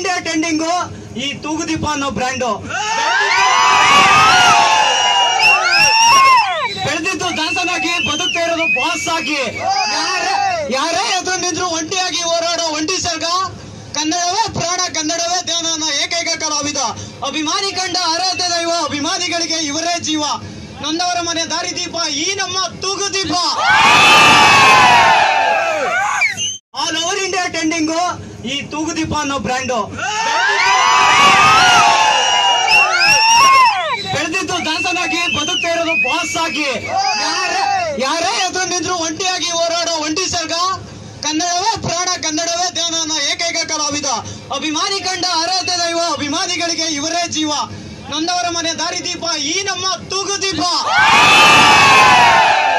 India trending ಈ ತೂಗುದೀಪ ಅನ್ನೋ brand ಬೆಳೆದಿದ್ದು ದಾಸನಾಗಿ ಬದುಕ್ತಾ ಇರೋದು ಬಾಸ್ ಆಗಿ ಯಾರೇ ಯಾರೇ ಎದುರು ನಿಂದ್ರು ಒಂಟಿಯಾಗಿ ಹೋರಾಡೋ ಒಂಟಿ ಸರ್ಗ ಕನ್ನಡವೇ ಪ್ರಾಣ ಕನ್ನಡವೇ ಧ್ಯಾನ ಅನ್ನೋ ಏಕೈಕ ಕಲಾವಿದ ಅಭಿಮಾನಿ ಕಂಡ ಅರ್ಹತೆ ದೈವ ಅಭಿಮಾನಿಗಳಿಗೆ ಇವರೇ ಜೀವ ನೊಂದವರ ಮನೆ ದಾರಿದೀಪ ಈ ನಮ್ಮ Thoogudeepa all over India trending ಈ ತೂಗುದೀಪ ಅನ್ನೋ ಬ್ರ್ಯಾಂಡು ಬೆಳೆದಿದ್ದು ದಾಸನಾಗಿ ಬದುಕ್ತಾ ಇರೋದು ಬಾಸ್ ಆಗಿ ಯಾರೇ ಯಾರೇ ಎದುರು ನಿಂದ್ರು ಒಂಟಿಯಾಗಿ ಹೋರಾಡೋ ಒಂಟಿ ಸರ್ಗ ಕನ್ನಡವೇ ಪ್ರಾಣ ಕನ್ನಡವೇ ಧ್ಯಾನ ಅನ್ನೋ ಏಕೈಕ ಕಲಾವಿದ ಅಭಿಮಾನಿ ಕಂಡ ಅರ್ಹತೆ ದೈವ ಅಭಿಮಾನಿಗಳಿಗೆ ಇವರೇ ಜೀವ ನೊಂದವರ ಮನೆ ದಾರಿದೀಪ ಈ ನಮ್ಮ ತೂಗುದೀಪ